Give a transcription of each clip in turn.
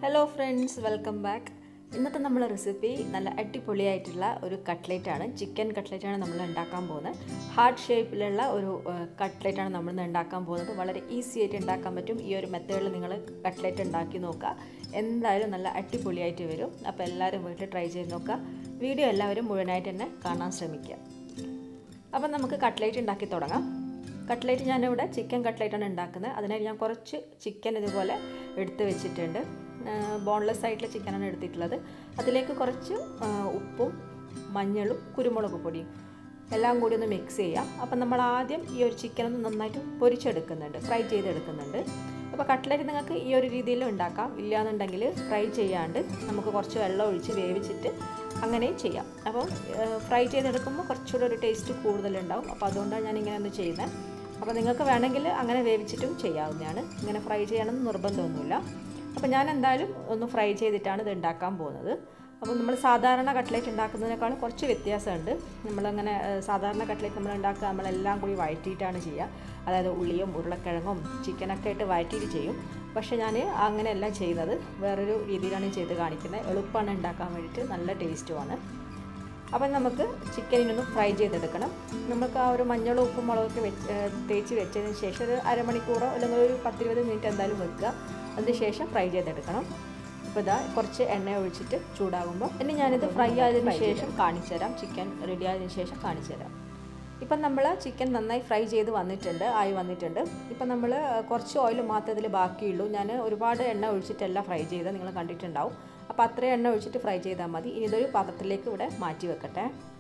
hello friends welcome back ഇന്നത്തെ നമ്മളെ recipe നല്ല അടിപൊളിയായിട്ടുള്ള ഒരു കട്ട്ലേറ്റാണ് ചിക്കൻ കട്ട്ലേറ്റാണ് നമ്മൾ ഉണ്ടാക്കാൻ പോകുന്നത് ഹാർട്ട് ഷേപ്പിലുള്ള ഒരു കട്ട്ലേറ്റാണ് നമ്മൾ ഇന്ന് ഉണ്ടാക്കാൻ പോകുന്നത് വളരെ ഈസി ആയിട്ട് ഉണ്ടാക്കാൻ പറ്റും ഈ ഒരു മെത്തേഡിൽ നിങ്ങൾ കട്ട്ലേറ്റ് ഉണ്ടാക്കി നോക്കുക എന്തായാലും നല്ല അടിപൊളിയായിട്ട് വരും അപ്പോൾ എല്ലാവരും വീട്ടിൽ ട്രൈ ചെയ്ത് നോക്കുക വീഡിയോ എല്ലാവരും മുഴുവനായിട്ട് തന്നെ കാണാൻ ശ്രമിക്കുക അപ്പം നമുക്ക് കട്ട്ലേറ്റ് ഉണ്ടാക്കി തുടങ്ങാം കട്ട്ലേറ്റ് ഞാനിവിടെ ചിക്കൻ കട്ട്ലേറ്റാണ് ഉണ്ടാക്കുന്നത് അതിനായിട്ട് ഞാൻ കുറച്ച് ചിക്കൻ ഇതുപോലെ എടുത്ത് വെച്ചിട്ടുണ്ട് ബോൺലെസ് ആയിട്ടുള്ള ചിക്കനാണ് എടുത്തിട്ടുള്ളത് അതിലേക്ക് കുറച്ച് ഉപ്പും മഞ്ഞളും കുരുമുളക് പൊടിയും എല്ലാം കൂടി ഒന്ന് മിക്സ് ചെയ്യാം അപ്പം നമ്മൾ ആദ്യം ഈ ഒരു ചിക്കൻ ഒന്ന് നന്നായിട്ട് പൊരിച്ചെടുക്കുന്നുണ്ട് ഫ്രൈ ചെയ്തെടുക്കുന്നുണ്ട് അപ്പോൾ കട്ട്ലറ്റ് നിങ്ങൾക്ക് ഈ ഒരു രീതിയിൽ ഉണ്ടാക്കാം ഇല്ലയെന്നുണ്ടെങ്കിൽ ഫ്രൈ ചെയ്യാണ്ട് നമുക്ക് കുറച്ച് വെള്ളം ഒഴിച്ച് വേവിച്ചിട്ട് അങ്ങനെയും ചെയ്യാം അപ്പോൾ ഫ്രൈ ചെയ്തെടുക്കുമ്പോൾ കുറച്ചുകൂടെ ഒരു ടേസ്റ്റ് കൂടുതലുണ്ടാവും അപ്പോൾ അതുകൊണ്ടാണ് ഞാൻ ഇങ്ങനെ ഒന്ന് ചെയ്യുന്നത് അപ്പോൾ നിങ്ങൾക്ക് വേണമെങ്കിൽ അങ്ങനെ വേവിച്ചിട്ടും ചെയ്യാവുന്നതാണ് ഇങ്ങനെ ഫ്രൈ ചെയ്യണമെന്ന് നിർബന്ധമൊന്നുമില്ല അപ്പോൾ ഞാൻ എന്തായാലും ഒന്ന് ഫ്രൈ ചെയ്തിട്ടാണ് ഇത് ഉണ്ടാക്കാൻ പോകുന്നത് അപ്പോൾ നമ്മൾ സാധാരണ കട്ട്ലേറ്റ് ഉണ്ടാക്കുന്നതിനേക്കാളും കുറച്ച് വ്യത്യാസമുണ്ട് നമ്മളങ്ങനെ സാധാരണ കട്ട്ലേറ്റ് നമ്മൾ ഉണ്ടാക്കുക നമ്മളെല്ലാം കൂടി വഴറ്റിയിട്ടാണ് ചെയ്യുക അതായത് ഉള്ളിയും ഉരുളക്കിഴങ്ങും ചിക്കനൊക്കെ ഇട്ട് വഴറ്റിയിട്ട് ചെയ്യും പക്ഷേ ഞാൻ അങ്ങനെയല്ല ചെയ്യുന്നത് വേറൊരു രീതിയിലാണ് ചെയ്ത് കാണിക്കുന്നത് എളുപ്പമാണ് ഉണ്ടാക്കാൻ വേണ്ടിയിട്ട് നല്ല ടേസ്റ്റുമാണ് അപ്പം നമുക്ക് ചിക്കനിനൊന്ന് ഫ്രൈ ചെയ്തെടുക്കണം നമുക്ക് ആ ഒരു മഞ്ഞളും ഉപ്പും മുളകൊക്കെ വെച്ച് തേച്ച് വെച്ചതിന് ശേഷം ഒരു അരമണിക്കൂറോ അല്ലെങ്കിൽ ഒരു പത്തിരുപത് മിനിറ്റ് എന്തായാലും വെക്കുക അതിന് ശേഷം ഫ്രൈ ചെയ്തെടുക്കണം അപ്പോൾ ഇതാ കുറച്ച് എണ്ണ ഒഴിച്ചിട്ട് ചൂടാകുമ്പോൾ ഇനി ഞാനിത് ഫ്രൈ ആയതിനു ശേഷം കാണിച്ചു തരാം ചിക്കൻ റെഡി ആയതിനു ശേഷം കാണിച്ചു തരാം ഇപ്പം നമ്മൾ ചിക്കൻ നന്നായി ഫ്രൈ ചെയ്ത് വന്നിട്ടുണ്ട് ആയി വന്നിട്ടുണ്ട് ഇപ്പം നമ്മൾ കുറച്ച് ഓയിൽ മാത്രമേ ഇതിൽ ബാക്കിയുള്ളൂ ഞാൻ ഒരുപാട് എണ്ണ ഒഴിച്ചിട്ടല്ല ഫ്രൈ ചെയ്ത് നിങ്ങൾ കണ്ടിട്ടുണ്ടാവും അപ്പോൾ അത്രയും എണ്ണ ഒഴിച്ചിട്ട് ഫ്രൈ ചെയ്താൽ മതി ഇനി ഇതൊരു പാത്രത്തിലേക്ക് ഇവിടെ മാറ്റി വെക്കട്ടെ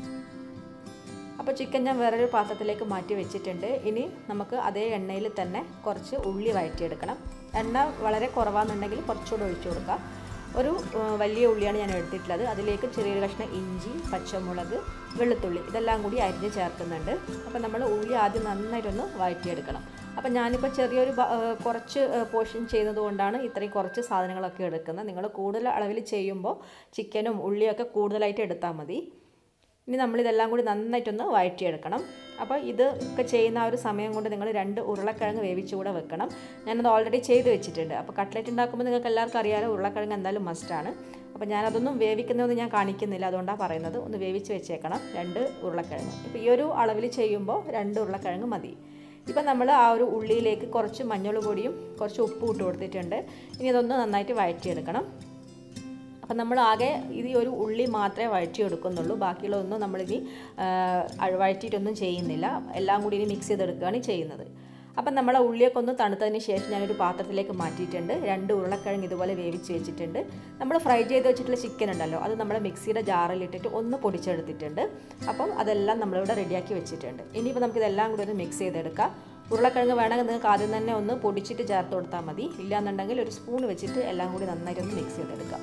അപ്പോൾ ചിക്കൻ ഞാൻ വേറൊരു പാത്രത്തിലേക്ക് മാറ്റി വെച്ചിട്ടുണ്ട് ഇനി നമുക്ക് അതേ എണ്ണയിൽ തന്നെ കുറച്ച് ഉള്ളി വഴറ്റിയെടുക്കണം എണ്ണ വളരെ കുറവാണെന്നുണ്ടെങ്കിൽ കുറച്ചുകൂടെ ഒഴിച്ചു കൊടുക്കുക ഒരു വലിയ ഉള്ളിയാണ് ഞാൻ എടുത്തിട്ടുള്ളത് അതിലേക്ക് ചെറിയൊരു കഷ്ണം ഇഞ്ചി പച്ചമുളക് വെളുത്തുള്ളി ഇതെല്ലാം കൂടി അരിഞ്ഞ് ചേർക്കുന്നുണ്ട് അപ്പോൾ നമ്മൾ ഉള്ളി ആദ്യം നന്നായിട്ടൊന്ന് വഴറ്റിയെടുക്കണം അപ്പം ഞാനിപ്പോൾ ചെറിയൊരു കുറച്ച് പോർഷൻ ചെയ്യുന്നത് കൊണ്ടാണ് ഇത്രയും കുറച്ച് സാധനങ്ങളൊക്കെ എടുക്കുന്നത് നിങ്ങൾ കൂടുതൽ അളവിൽ ചെയ്യുമ്പോൾ ചിക്കനും ഉള്ളിയൊക്കെ കൂടുതലായിട്ട് എടുത്താൽ മതി ഇനി നമ്മളിതെല്ലാം കൂടി നന്നായിട്ടൊന്ന് വഴറ്റിയെടുക്കണം അപ്പോൾ ഇത് ഒക്കെ ചെയ്യുന്ന ആ ഒരു സമയം കൊണ്ട് നിങ്ങൾ രണ്ട് ഉരുളക്കിഴങ്ങ് വേവിച്ചുകൂടെ വെക്കണം ഞാനത് ഓൾറെഡി ചെയ്ത് വെച്ചിട്ടുണ്ട് അപ്പോൾ കട്ട്ലറ്റ് ഉണ്ടാക്കുമ്പോൾ നിങ്ങൾക്ക് എല്ലാവർക്കും അറിയാലോ ഉരുളക്കിഴങ്ങ് എന്തായാലും മസ്റ്റാണ് അപ്പോൾ ഞാനതൊന്നും വേവിക്കുന്നതൊന്നും ഞാൻ കാണിക്കുന്നില്ല അതുകൊണ്ടാണ് പറയുന്നത് ഒന്ന് വേവിച്ച് വെച്ചേക്കണം രണ്ട് ഉരുളക്കിഴങ്ങ് ഇപ്പോൾ ഈ ഒരു അളവിൽ ചെയ്യുമ്പോൾ രണ്ട് ഉരുളക്കിഴങ്ങ് മതി ഇപ്പം നമ്മൾ ആ ഒരു ഉള്ളിയിലേക്ക് കുറച്ച് മഞ്ഞൾ പൊടിയും കുറച്ച് ഉപ്പും ഇട്ട് കൊടുത്തിട്ടുണ്ട് ഇനി ഇതൊന്ന് നന്നായിട്ട് വഴറ്റിയെടുക്കണം അപ്പം നമ്മൾ ആകെ ഇത് ഒരു ഉള്ളി മാത്രമേ വഴറ്റിയെടുക്കുന്നുള്ളൂ ബാക്കിയുള്ളതൊന്നും നമ്മളിനി വഴറ്റിയിട്ടൊന്നും ചെയ്യുന്നില്ല എല്ലാം കൂടി ഇനി മിക്സ് ചെയ്തെടുക്കുകയാണ് ചെയ്യുന്നത് അപ്പം നമ്മളെ ഉള്ളിയൊക്കെ ഒന്ന് തണുത്തതിന് ശേഷം ഞാനൊരു പാത്രത്തിലേക്ക് മാറ്റിയിട്ടുണ്ട് രണ്ട് ഉരുളക്കിഴങ്ങ് ഇതുപോലെ വേവിച്ച് വെച്ചിട്ടുണ്ട് നമ്മൾ ഫ്രൈ ചെയ്ത് വെച്ചിട്ടുള്ള ചിക്കൻ ഉണ്ടല്ലോ അത് നമ്മൾ മിക്സിയുടെ ജാറിലിട്ടിട്ട് ഒന്ന് പൊടിച്ചെടുത്തിട്ടുണ്ട് അപ്പം അതെല്ലാം നമ്മളിവിടെ റെഡിയാക്കി വെച്ചിട്ടുണ്ട് ഇനിയിപ്പോൾ നമുക്കിതെല്ലാം കൂടി ഒന്ന് മിക്സ് ചെയ്തെടുക്കാം ഉരുളക്കിഴങ്ങ് വേണമെങ്കിൽ നിങ്ങൾക്ക് ആദ്യം തന്നെ ഒന്ന് പൊടിച്ചിട്ട് ചേർത്ത് കൊടുത്താൽ മതി ഇല്ലാന്നുണ്ടെങ്കിൽ ഒരു സ്പൂൺ വെച്ചിട്ട് എല്ലാം കൂടി നന്നായിട്ടൊന്ന് മിക്സ് ചെയ്തെടുക്കാം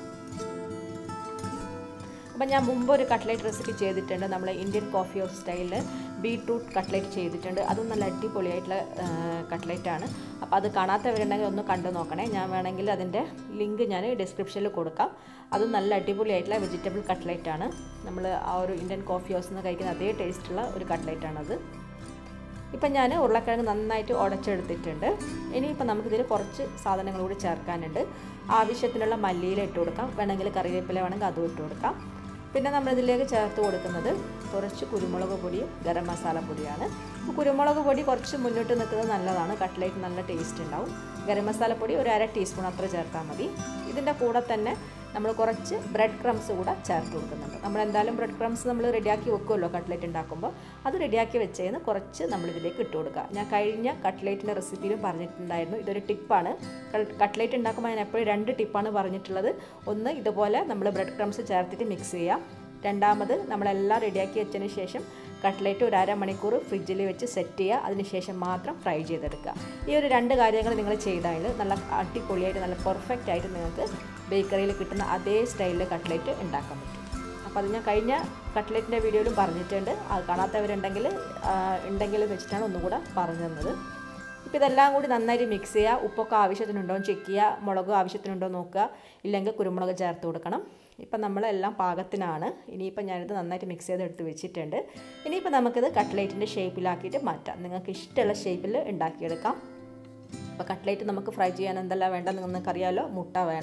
അപ്പം ഞാൻ മുമ്പ് ഒരു കട്ട്ലേറ്റ് റെസിപ്പി ചെയ്തിട്ടുണ്ട് നമ്മൾ ഇന്ത്യൻ കോഫി ഹൗസ് സ്റ്റൈലിൽ ബീട്രൂട്ട് കട്ട്ലേറ്റ് ചെയ്തിട്ടുണ്ട് അതും നല്ല അടിപൊളിയായിട്ടുള്ള കട്ട്ലേറ്റാണ് അപ്പോൾ അത് കാണാത്തവരുണ്ടെങ്കിൽ ഒന്ന് കണ്ടു നോക്കണേ ഞാൻ വേണമെങ്കിൽ അതിൻ്റെ ലിങ്ക് ഞാൻ ഡിസ്ക്രിപ്ഷനിൽ കൊടുക്കാം അതും നല്ല അടിപൊളിയായിട്ടുള്ള വെജിറ്റബിൾ കട്ട്ലേറ്റാണ് നമ്മൾ ആ ഒരു ഇന്ത്യൻ കോഫി ഹൗസിൽ നിന്ന് കഴിക്കുന്ന അതേ ടേസ്റ്റുള്ള ഒരു കട്ട്ലേറ്റാണത് ഇപ്പം ഞാൻ ഉരുളക്കിഴങ്ങ് നന്നായിട്ട് ഉടച്ചെടുത്തിട്ടുണ്ട് ഇനിയിപ്പോൾ നമുക്കിതിൽ കുറച്ച് സാധനങ്ങൾ കൂടി ചേർക്കാനുണ്ട് ആവശ്യത്തിനുള്ള മല്ലിയില ഇട്ട് കൊടുക്കാം വേണമെങ്കിൽ കറിവേപ്പില വേണമെങ്കിൽ അതും ഇട്ട് കൊടുക്കാം പിന്നെ നമ്മളിതിലേക്ക് ചേർത്ത് കൊടുക്കുന്നത് കുറച്ച് കുരുമുളക് പൊടിയും ഗരം മസാല പൊടിയാണ് അപ്പോൾ കുരുമുളക് പൊടി കുറച്ച് മുന്നോട്ട് നിൽക്കുന്നത് നല്ലതാണ് കട്ട്ലേറ്റ് നല്ല ടേസ്റ്റ് ഉണ്ടാവും ഗരം മസാല പൊടി ഒരു അര ടീസ്പൂൺ അത്ര ചേർത്താൽ മതി ഇതിൻ്റെ കൂടെ തന്നെ നമ്മൾ കുറച്ച് ബ്രെഡ് ക്രംസ് കൂടെ ചേർത്ത് കൊടുക്കുന്നുണ്ട് നമ്മൾ എന്തായാലും ബ്രെഡ് ക്രംസ് നമ്മൾ റെഡിയാക്കി വെക്കുമല്ലോ കട്ട്ലേറ്റ് ഉണ്ടാക്കുമ്പോൾ അത് റെഡിയാക്കി വെച്ചതിന് കുറച്ച് നമ്മളിതിലേക്ക് ഇട്ട് കൊടുക്കുക ഞാൻ കഴിഞ്ഞ കട്ട്ലേറ്റിൻ്റെ റെസിപ്പിയിലും പറഞ്ഞിട്ടുണ്ടായിരുന്നു ഇതൊരു ടിപ്പാണ് കട്ട്ലേറ്റ് ഉണ്ടാക്കുമ്പോൾ ഞാൻ എപ്പോഴും രണ്ട് ടിപ്പാണ് പറഞ്ഞിട്ടുള്ളത് ഒന്ന് ഇതുപോലെ നമ്മൾ ബ്രെഡ് ക്രംസ് ചേർത്തിട്ട് മിക്സ് ചെയ്യാം രണ്ടാമത് നമ്മളെല്ലാം റെഡിയാക്കി വെച്ചതിന് ശേഷം കട്ട്ലേറ്റ് ഒരു അരമണിക്കൂർ ഫ്രിഡ്ജിൽ വെച്ച് സെറ്റ് ചെയ്യുക അതിനുശേഷം മാത്രം ഫ്രൈ ചെയ്തെടുക്കുക ഈ ഒരു രണ്ട് കാര്യങ്ങൾ നിങ്ങൾ ചെയ്താൽ നല്ല അടിപൊളിയായിട്ട് നല്ല പെർഫെക്റ്റ് ആയിട്ട് നിങ്ങൾക്ക് ബേക്കറിയിൽ കിട്ടുന്ന അതേ സ്റ്റൈലിൽ കട്ട്ലേറ്റ് ഉണ്ടാക്കാൻ പറ്റും അപ്പോൾ അത് ഞാൻ കഴിഞ്ഞ കട്ട്ലേറ്റിൻ്റെ വീഡിയോയിലും പറഞ്ഞിട്ടുണ്ട് അത് കാണാത്തവരുണ്ടെങ്കിൽ ഉണ്ടെങ്കിൽ വെച്ചിട്ടാണ് ഒന്നുകൂടെ പറഞ്ഞു തന്നത് ഇപ്പോൾ ഇതെല്ലാം കൂടി നന്നായിട്ട് മിക്സ് ചെയ്യുക ഉപ്പൊക്കെ ആവശ്യത്തിനുണ്ടോ എന്ന് ചെക്ക് ചെയ്യുക മുളക് ആവശ്യത്തിനുണ്ടോ നോക്കുക ഇല്ലെങ്കിൽ കുരുമുളക് ചേർത്ത് കൊടുക്കണം ഇപ്പം നമ്മളെല്ലാം പാകത്തിനാണ് ഇനിയിപ്പോൾ ഞാനിത് നന്നായിട്ട് മിക്സ് ചെയ്ത് എടുത്ത് വെച്ചിട്ടുണ്ട് ഇനിയിപ്പോൾ നമുക്കിത് കട്ട്ലേറ്റിൻ്റെ ഷേപ്പിലാക്കിയിട്ട് മാറ്റാം നിങ്ങൾക്ക് ഇഷ്ടമുള്ള ഷേപ്പിൽ ഉണ്ടാക്കിയെടുക്കാം അപ്പോൾ കട്ട്ലേറ്റ് നമുക്ക് ഫ്രൈ ചെയ്യാൻ എന്തെല്ലാം വേണ്ട നിങ്ങൾക്കറിയാമല്ലോ മുട്ട വേണം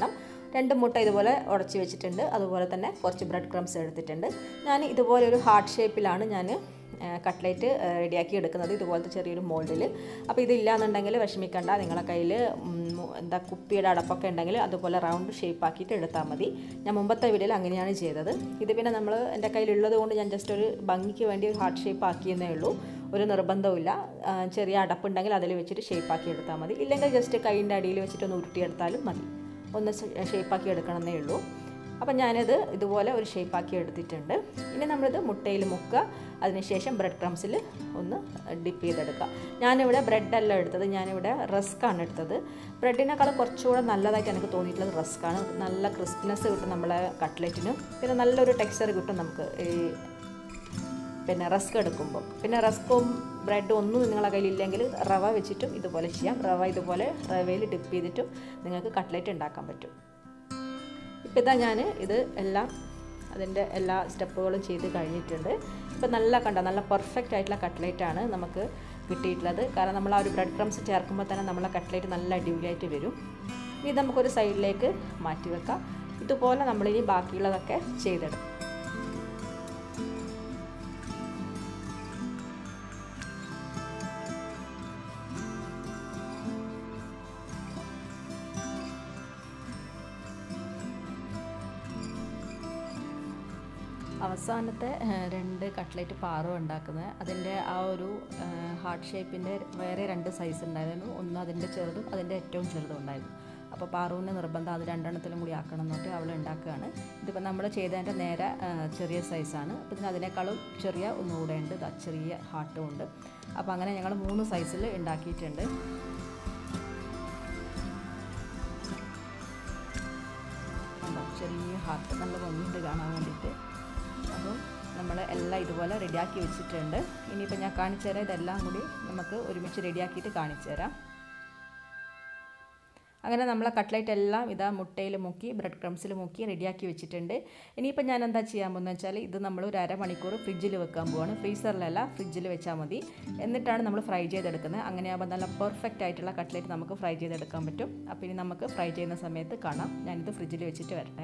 രണ്ട് മുട്ട ഇതുപോലെ ഉടച്ച് വെച്ചിട്ടുണ്ട് അതുപോലെ തന്നെ കുറച്ച് ബ്രെഡ് ക്രംസ് എടുത്തിട്ടുണ്ട് ഞാൻ ഇതുപോലെ ഒരു ഹാർട്ട് ഷേപ്പിലാണ് ഞാൻ കട്ട്ലേറ്റ് റെഡിയാക്കി എടുക്കുന്നത് ഇതുപോലത്തെ ചെറിയൊരു മോൾഡിൽ അപ്പോൾ ഇതില്ലാന്നുണ്ടെങ്കിൽ വിഷമിക്കണ്ട നിങ്ങളെ കയ്യിൽ എന്താ കുപ്പിയുടെ അടപ്പൊക്കെ ഉണ്ടെങ്കിൽ അതുപോലെ റൗണ്ട് ഷേപ്പ് ആക്കിയിട്ട് എടുത്താൽ മതി ഞാൻ മുമ്പത്തെ വീഡിയോയിൽ അങ്ങനെയാണ് ചെയ്തത് ഇത് പിന്നെ നമ്മൾ എൻ്റെ കയ്യിലുള്ളത് കൊണ്ട് ഞാൻ ജസ്റ്റ് ഒരു ഭംഗിക്ക് വേണ്ടി ഒരു ഹാർട്ട് ഷേപ്പ് ആക്കിയെന്നേ ഉള്ളൂ ഒരു നിർബന്ധമില്ല ചെറിയ അടപ്പുണ്ടെങ്കിൽ അതിൽ വെച്ചിട്ട് ഷേപ്പ് ആക്കി എടുത്താൽ മതി ഇല്ലെങ്കിൽ ജസ്റ്റ് കൈയിൻ്റെ അടിയിൽ വെച്ചിട്ട് ഒന്ന് ഉരുട്ടിയെടുത്താലും മതി ഒന്ന് ഷേപ്പാക്കി എടുക്കണമെന്നേ ഉള്ളൂ അപ്പം ഞാനിത് ഇതുപോലെ ഒരു ഷേപ്പാക്കി എടുത്തിട്ടുണ്ട് ഇനി നമ്മളിത് മുട്ടയിൽ മുക്കുക അതിനുശേഷം ബ്രെഡ് ക്രംസിൽ ഒന്ന് ഡിപ്പ് ചെയ്തെടുക്കുക ഞാനിവിടെ ബ്രെഡല്ല എടുത്തത് ഞാനിവിടെ റസ്ക്കാണ് എടുത്തത് ബ്രെഡിനേക്കാളും കുറച്ചുകൂടെ നല്ലതായിട്ട് എനിക്ക് തോന്നിയിട്ടുള്ളത് റസ്ക്കാണ് നല്ല ക്രിസ്പിനെസ് കിട്ടും നമ്മളെ കട്ട്ലറ്റിനും പിന്നെ നല്ലൊരു ടെക്സ്ചർ കിട്ടും നമുക്ക് ഈ പിന്നെ റസ്ക് എടുക്കുമ്പോൾ പിന്നെ റസ്കും ബ്രെഡും ഒന്നും നിങ്ങളുടെ കയ്യിലില്ലെങ്കിൽ റവ വെച്ചിട്ടും ഇതുപോലെ ചെയ്യാം റവ ഇതുപോലെ റവയിൽ ഡിപ്പ് ചെയ്തിട്ടും നിങ്ങൾക്ക് കട്ട്ലറ്റ് ഉണ്ടാക്കാൻ പറ്റും ഇപ്പം ഇതാ ഞാൻ ഇത് എല്ലാം അതിൻ്റെ എല്ലാ സ്റ്റെപ്പുകളും ചെയ്ത് കഴിഞ്ഞിട്ടുണ്ട് ഇപ്പം നല്ല കണ്ട നല്ല പെർഫെക്റ്റ് ആയിട്ടുള്ള കട്ട്ലേറ്റ് ആണ് നമുക്ക് കിട്ടിയിട്ടുള്ളത് കാരണം നമ്മൾ ആ ഒരു ബ്രെഡ് ക്രംസ് ചേർക്കുമ്പോൾ തന്നെ നമ്മളെ കട്ട്ലേറ്റ് നല്ല അടിപൊളിയായിട്ട് വരും ഇനി നമുക്കൊരു സൈഡിലേക്ക് മാറ്റി വെക്കാം ഇതുപോലെ നമ്മളിനി ബാക്കിയുള്ളതൊക്കെ ചെയ്തെടുക്കും അവസാനത്തെ രണ്ട് കട്ട്ലേറ്റ് പാറോ ഉണ്ടാക്കുന്നത് അതിൻ്റെ ആ ഒരു ഹാർട്ട് ഷേപ്പിൻ്റെ വേറെ രണ്ട് സൈസ് ഉണ്ടായിരുന്നു ഒന്ന് അതിൻ്റെ ചെറുതും അതിൻ്റെ ഏറ്റവും ചെറുതും ഉണ്ടായിരുന്നു അപ്പോൾ പാറുവിൻ്റെ നിർബന്ധം അത് രണ്ടെണ്ണത്തിലും കൂടി ആക്കണം എന്നിട്ട് അവൾ ഉണ്ടാക്കുകയാണ് ഇതിപ്പോൾ നമ്മൾ ചെയ്തതിൻ്റെ നേരെ ചെറിയ സൈസാണ് അപ്പോൾ ഇതിന് അതിനേക്കാളും ചെറിയ ഒന്നുകൂടെ ഉണ്ട് ഇതാ ചെറിയ ഹാർട്ടും ഉണ്ട് അപ്പോൾ അങ്ങനെ ഞങ്ങൾ മൂന്ന് സൈസിൽ ഉണ്ടാക്കിയിട്ടുണ്ട് ചെറിയ ഹാർട്ട് നല്ല ഭംഗിയുണ്ട് കാണാൻ വേണ്ടിയിട്ട് അപ്പോൾ നമ്മൾ എല്ലാം ഇതുപോലെ റെഡിയാക്കി വെച്ചിട്ടുണ്ട് ഇനിയിപ്പോൾ ഞാൻ കാണിച്ചു തരാം ഇതെല്ലാം കൂടി നമുക്ക് ഒരുമിച്ച് റെഡിയാക്കിയിട്ട് കാണിച്ചു തരാം അങ്ങനെ നമ്മളെ കട്ട്ലൈറ്റ് എല്ലാം ഇതാ മുട്ടയിൽ മുക്കി ബ്രെഡ് ക്രംസിൽ മുക്കി റെഡിയാക്കി വെച്ചിട്ടുണ്ട് ഇനിയിപ്പോൾ ഞാൻ എന്താ ചെയ്യാൻ പോകുന്നത് വെച്ചാൽ ഇത് നമ്മൾ ഒരു അരമണിക്കൂർ ഫ്രിഡ്ജിൽ വെക്കാൻ പോവാണ് ഫ്രീസറിലല്ല ഫ്രിഡ്ജിൽ വെച്ചാൽ മതി എന്നിട്ടാണ് നമ്മൾ ഫ്രൈ ചെയ്തെടുക്കുന്നത് അങ്ങനെയാകുമ്പോൾ നല്ല പെർഫെക്റ്റ് ആയിട്ടുള്ള കട്ട്ലൈറ്റ് നമുക്ക് ഫ്രൈ ചെയ്തെടുക്കാൻ പറ്റും അപ്പോൾ ഇനി നമുക്ക് ഫ്രൈ ചെയ്യുന്ന സമയത്ത് കാണാം ഞാനിത് ഫ്രിഡ്ജിൽ വെച്ചിട്ട് വരട്ടെ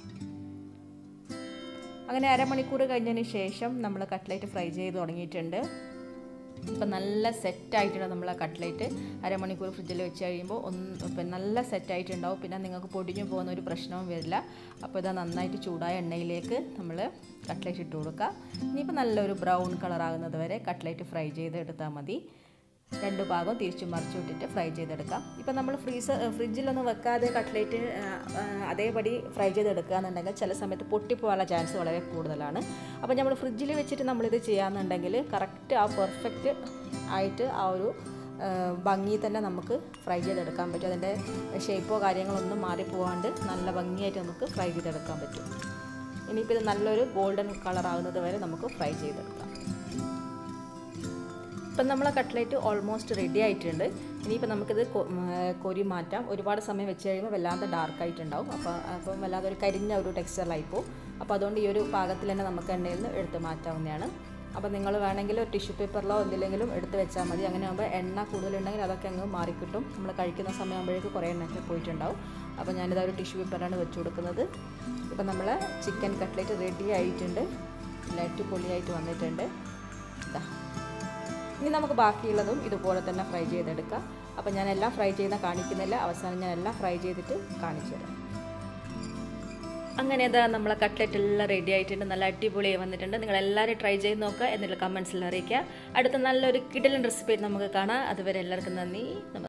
അങ്ങനെ അരമണിക്കൂർ കഴിഞ്ഞതിന് ശേഷം നമ്മൾ കട്ട്ലേറ്റ് ഫ്രൈ ചെയ്ത് തുടങ്ങിയിട്ടുണ്ട് ഇപ്പം നല്ല സെറ്റായിട്ടുണ്ട് നമ്മളെ കട്ട്ലേറ്റ് അരമണിക്കൂർ ഫ്രിഡ്ജിൽ വെച്ച് കഴിയുമ്പോൾ ഒന്ന് ഇപ്പം നല്ല സെറ്റായിട്ടുണ്ടാവും പിന്നെ നിങ്ങൾക്ക് പൊടിഞ്ഞു പോകുന്ന ഒരു പ്രശ്നവും വരില്ല അപ്പോൾ ഇത് നന്നായിട്ട് ചൂടായ എണ്ണയിലേക്ക് നമ്മൾ കട്ട്ലേറ്റ് ഇട്ട് കൊടുക്കുക ഇനിയിപ്പോൾ നല്ലൊരു ബ്രൗൺ കളറാകുന്നത് വരെ കട്ട്ലേറ്റ് ഫ്രൈ ചെയ്ത് എടുത്താൽ മതി രണ്ട് ഭാഗവും തിരിച്ചു മറിച്ചു വിട്ടിട്ട് ഫ്രൈ ചെയ്തെടുക്കാം ഇപ്പം നമ്മൾ ഫ്രീസർ ഫ്രിഡ്ജിലൊന്നും വെക്കാതെ കട്ട്ലേറ്റ് അതേപടി ഫ്രൈ ചെയ്തെടുക്കുക എന്നുണ്ടെങ്കിൽ ചില സമയത്ത് പൊട്ടിപ്പോകാനുള്ള ചാൻസ് വളരെ കൂടുതലാണ് അപ്പോൾ നമ്മൾ ഫ്രിഡ്ജിൽ വെച്ചിട്ട് നമ്മളിത് ചെയ്യാമെന്നുണ്ടെങ്കിൽ കറക്റ്റ് ആ പെർഫെക്റ്റ് ആയിട്ട് ആ ഒരു ഭംഗി തന്നെ നമുക്ക് ഫ്രൈ ചെയ്തെടുക്കാൻ പറ്റും അതിൻ്റെ ഷേപ്പോ കാര്യങ്ങളൊന്നും മാറിപ്പോവാണ്ട് നല്ല ഭംഗിയായിട്ട് നമുക്ക് ഫ്രൈ ചെയ്തെടുക്കാൻ പറ്റും ഇനിയിപ്പോൾ ഇത് നല്ലൊരു ഗോൾഡൻ കളർ ആകുന്നത് വരെ നമുക്ക് ഫ്രൈ ചെയ്തെടുക്കാം ഇപ്പം നമ്മളെ കട്ട്ലേറ്റ് ഓൾമോസ്റ്റ് റെഡി ആയിട്ടുണ്ട് ഇനിയിപ്പോൾ നമുക്കിത് കൊരി മാറ്റാം ഒരുപാട് സമയം വെച്ച് കഴിയുമ്പോൾ വല്ലാതെ ഡാർക്ക് ആയിട്ടുണ്ടാവും അപ്പോൾ അപ്പം വല്ലാതെ ഒരു കരിഞ്ഞ ഒരു ടെക്സ്ചറിലായിപ്പോൾ അപ്പോൾ അതുകൊണ്ട് ഈ ഒരു പാകത്തിൽ തന്നെ നമുക്ക് എണ്ണയിൽ നിന്ന് എടുത്ത് മാറ്റാവുന്നതാണ് അപ്പോൾ നിങ്ങൾ വേണമെങ്കിൽ ഒരു ടിഷ്യൂ പേപ്പറിലോ എന്തെങ്കിലും എടുത്ത് വെച്ചാൽ മതി അങ്ങനെ ആകുമ്പോൾ എണ്ണ കൂടുതലുണ്ടെങ്കിൽ അതൊക്കെ അങ്ങ് മാറിക്കിട്ടും നമ്മൾ കഴിക്കുന്ന സമയമാകുമ്പോഴേക്ക് കുറേ എണ്ണയൊക്കെ പോയിട്ടുണ്ടാവും അപ്പോൾ ഞാനിത് ഒരു ടിഷ്യൂ പേപ്പറാണ് വെച്ച് കൊടുക്കുന്നത് ഇപ്പം നമ്മൾ ചിക്കൻ കട്ട്ലേറ്റ് റെഡി ആയിട്ടുണ്ട് ലൈറ്റ് പൊളിയായിട്ട് വന്നിട്ടുണ്ട് ഇതാ ഇനി നമുക്ക് ബാക്കിയുള്ളതും ഇതുപോലെ തന്നെ ഫ്രൈ ചെയ്തെടുക്കാം അപ്പോൾ ഞാൻ എല്ലാം ഫ്രൈ ചെയ്യുന്ന കാണിക്കുന്നില്ല അവസാനം ഞാൻ എല്ലാം ഫ്രൈ ചെയ്തിട്ട് കാണിച്ചു തരാം അങ്ങനെ അതാ നമ്മളെ കട്ട്ലറ്റ് എല്ലാം റെഡി ആയിട്ടുണ്ട് നല്ല അടിപൊളിയായി വന്നിട്ടുണ്ട് നിങ്ങൾ എല്ലാവരും ട്രൈ ചെയ്ത് നോക്കുക എന്നിട്ട് കമൻസിൽ അറിയിക്കുക അടുത്ത നല്ലൊരു കിടലൻ റെസിപ്പി നമുക്ക് കാണാം അതുവരെ എല്ലാവർക്കും നന്ദി